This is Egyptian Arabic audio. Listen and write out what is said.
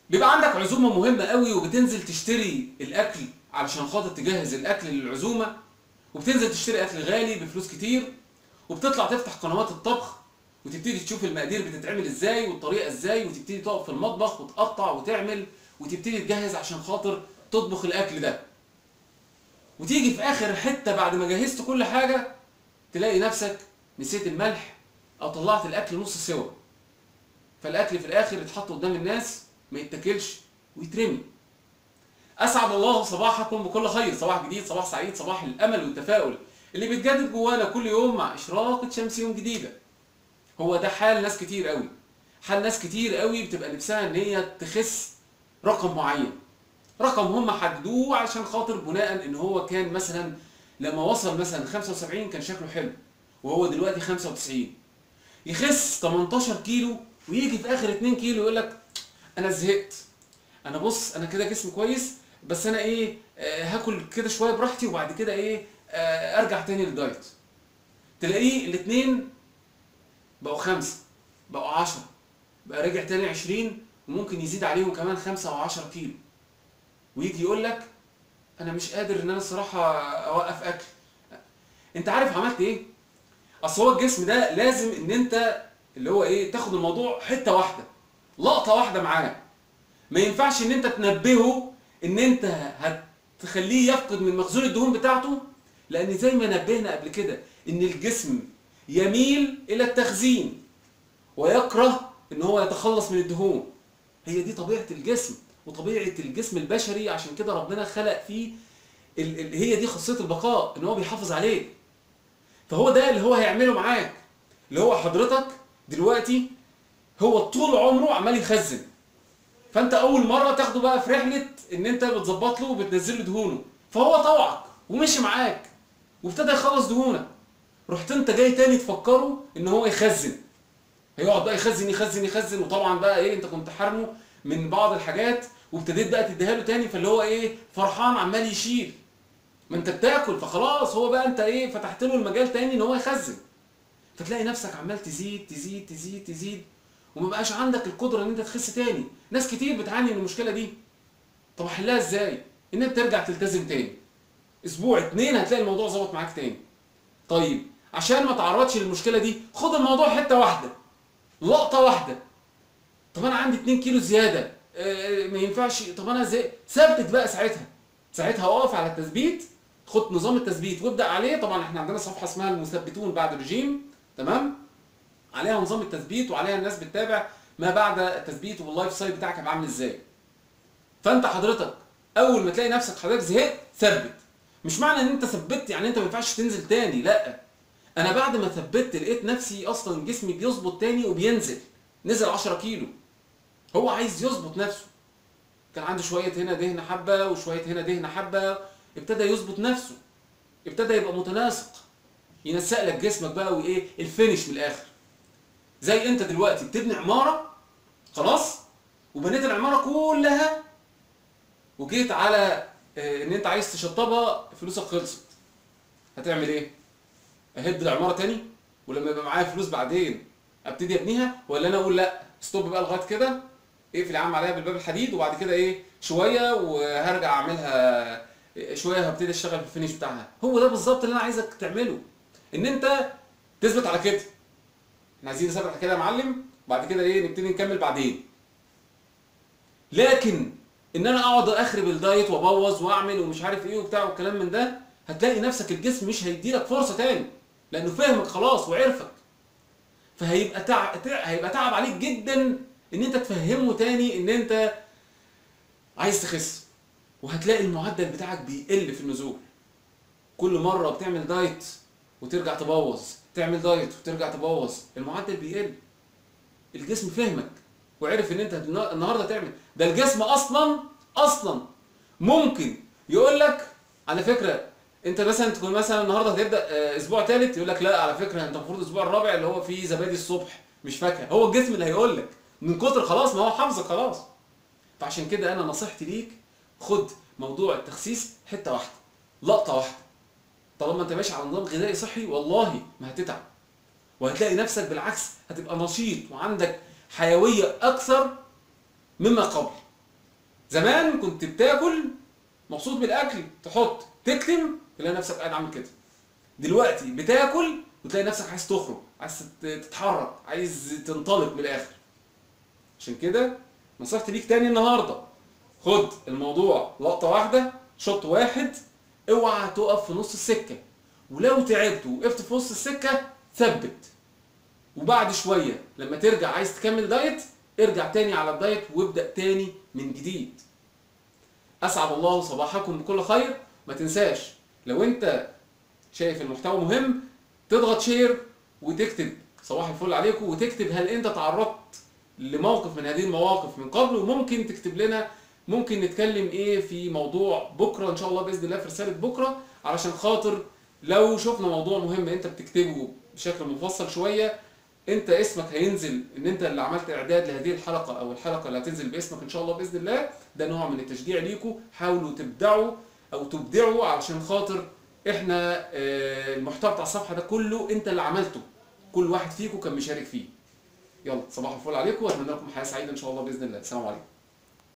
بيبقى عندك عزومه مهمه قوي وبتنزل تشتري الاكل علشان خاطر تجهز الاكل للعزومه وبتنزل تشتري اكل غالي بفلوس كتير وبتطلع تفتح قنوات الطبخ وتبتدي تشوف المقادير بتتعمل ازاي والطريقه ازاي وتبتدي تقف في المطبخ وتقطع وتعمل وتبتدي تجهز عشان خاطر تطبخ الاكل ده وتيجي في اخر حته بعد ما جهزت كل حاجه تلاقي نفسك نسيت الملح او طلعت الاكل نص سوا فالاكل في الاخر يتحط قدام الناس ما يتاكلش ويترمي اسعد الله صباحكم بكل خير صباح جديد صباح سعيد صباح الامل والتفاؤل اللي بيتجدد جوانا كل يوم مع اشراقه شمس يوم جديده هو ده حال ناس كتير قوي حال ناس كتير قوي بتبقى نفسها ان هي تخس رقم معين رقم هم حددوه عشان خاطر بناء ان هو كان مثلا لما وصل مثلا 75 كان شكله حلو وهو دلوقتي 95 يخس 18 كيلو ويجي في اخر 2 كيلو يقول لك انا زهقت انا بص انا كده جسمي كويس بس انا ايه آه هاكل كده شويه براحتي وبعد كده ايه آه ارجع تاني للدايت تلاقيه الاثنين بقوا خمسة بقوا عشرة بقى رجع تاني عشرين وممكن يزيد عليهم كمان خمسة أو عشرة كيلو ويجي يقول لك أنا مش قادر إن أنا الصراحة أوقف أكل أنت عارف عملت إيه؟ أصل هو الجسم ده لازم إن أنت اللي هو إيه تاخد الموضوع حتة واحدة لقطة واحدة معاه ما ينفعش إن أنت تنبهه إن أنت هتخليه يفقد من مخزون الدهون بتاعته لأن زي ما نبهنا قبل كده إن الجسم يميل الى التخزين ويكره ان هو يتخلص من الدهون هي دي طبيعه الجسم وطبيعه الجسم البشري عشان كده ربنا خلق فيه ال ال هي دي خاصيه البقاء ان هو بيحافظ عليك فهو ده اللي هو هيعمله معاك اللي هو حضرتك دلوقتي هو طول عمره عمال يخزن فانت اول مره تاخده بقى في رحله ان انت بتظبط له وبتنزل له دهونه فهو طوعك ومشي معاك وابتدى يخلص دهونك رحت انت جاي تاني تفكره ان هو يخزن هيقعد بقى يخزن يخزن يخزن وطبعا بقى ايه انت كنت حارمه من بعض الحاجات وابتديت بقى تديها له تاني فاللي هو ايه فرحان عمال يشيل ما انت بتاكل فخلاص هو بقى انت ايه فتحت له المجال تاني ان هو يخزن فتلاقي نفسك عمال تزيد تزيد تزيد تزيد وما بقاش عندك القدره ان انت تخس تاني ناس كتير بتعاني من المشكله دي طب احلها ازاي ان انت ترجع تلتزم تاني اسبوع اتنين هتلاقي الموضوع ظبط معاك تاني طيب عشان ما تعرضش للمشكله دي خد الموضوع حته واحده لقطه واحده طب انا عندي 2 كيلو زياده اه ما ينفعش طب انا ازاي ثبت بقى ساعتها ساعتها اقف على التثبيت خد نظام التثبيت وابدا عليه طبعا احنا عندنا صفحه اسمها المثبتون بعد الرجيم تمام عليها نظام التثبيت وعليها الناس بتتابع ما بعد التثبيت واللايف ستايل بتاعك هيبقى عامل ازاي فانت حضرتك اول ما تلاقي نفسك حضرتك زهقت ثبت مش معنى ان انت ثبت يعني انت ما ينفعش تنزل تاني لا انا بعد ما ثبت لقيت نفسي اصلا جسمي بيظبط تاني وبينزل نزل 10 كيلو هو عايز يظبط نفسه كان عنده شويه هنا دهن حبه وشويه هنا دهن حبه ابتدى يظبط نفسه ابتدى يبقى متناسق ينسق لك جسمك بقى وايه الفينش من الاخر زي انت دلوقتي بتبني عماره خلاص وبنيت العماره كلها وجيت على ان انت عايز تشطبها فلوسك خلصت هتعمل ايه اهد العماره تاني ولما يبقى معايا فلوس بعدين ابتدي ابنيها ولا انا اقول لا ستوب بقى لغايه كده اقفل يا عم عليها بالباب الحديد وبعد كده ايه شويه وهرجع اعملها شويه هبتدي اشتغل في الفينش بتاعها هو ده بالظبط اللي انا عايزك تعمله ان انت تثبت على كده احنا عايزين نثبت على كده يا معلم بعد كده ايه نبتدي نكمل بعدين لكن ان انا اقعد اخرب الدايت وابوظ واعمل ومش عارف ايه وبتاع والكلام من ده هتلاقي نفسك الجسم مش هيديلك فرصه تاني لانه فهمك خلاص وعرفك فهيبقى تعب هيبقى تعب عليك جدا ان انت تفهمه تاني ان انت عايز تخس وهتلاقي المعدل بتاعك بيقل في النزول كل مره بتعمل دايت وترجع تبوظ تعمل دايت وترجع تبوظ المعدل بيقل الجسم فهمك وعرف ان انت النهارده تعمل ده الجسم اصلا اصلا ممكن يقول لك على فكره انت مثلا تكون مثلا النهارده هتبدا اسبوع ثالث يقول لك لا على فكره انت المفروض الاسبوع الرابع اللي هو فيه زبادي الصبح مش فاكهه هو الجسم اللي هيقول لك من كتر خلاص ما هو حافظك خلاص فعشان كده انا نصيحتي ليك خد موضوع التخسيس حته واحده لقطه واحده طالما انت ماشي على نظام غذائي صحي والله ما هتتعب وهتلاقي نفسك بالعكس هتبقى نشيط وعندك حيويه اكثر مما قبل زمان كنت بتاكل مبسوط بالاكل تحط تكتم تلاقي نفسك قاعد عامل كده دلوقتي بتاكل وتلاقي نفسك عايز تخرج عايز تتحرك عايز تنطلق من الاخر عشان كده نصيحتي ليك تاني النهارده خد الموضوع لقطه واحده شوط واحد اوعى تقف في نص السكه ولو تعبت وقفت في نص السكه ثبت وبعد شويه لما ترجع عايز تكمل دايت ارجع تاني على الدايت وابدا تاني من جديد اسعد الله صباحكم بكل خير ما تنساش لو انت شايف المحتوى مهم تضغط شير وتكتب صباح الفل عليكم وتكتب هل انت تعرضت لموقف من هذه المواقف من قبل وممكن تكتب لنا ممكن نتكلم ايه في موضوع بكره ان شاء الله باذن الله في رساله بكره علشان خاطر لو شفنا موضوع مهم انت بتكتبه بشكل مفصل شويه انت اسمك هينزل ان انت اللي عملت اعداد لهذه الحلقه او الحلقه اللي هتنزل باسمك ان شاء الله باذن الله ده نوع من التشجيع ليكم حاولوا تبدعوا او تبدعوا علشان خاطر احنا آه، المحتوى بتاع الصفحه ده كله انت اللي عملته كل واحد فيكم كان مشارك فيه يلا صباح الفل عليكم واتمنى لكم حياه سعيده ان شاء الله باذن الله السلام عليكم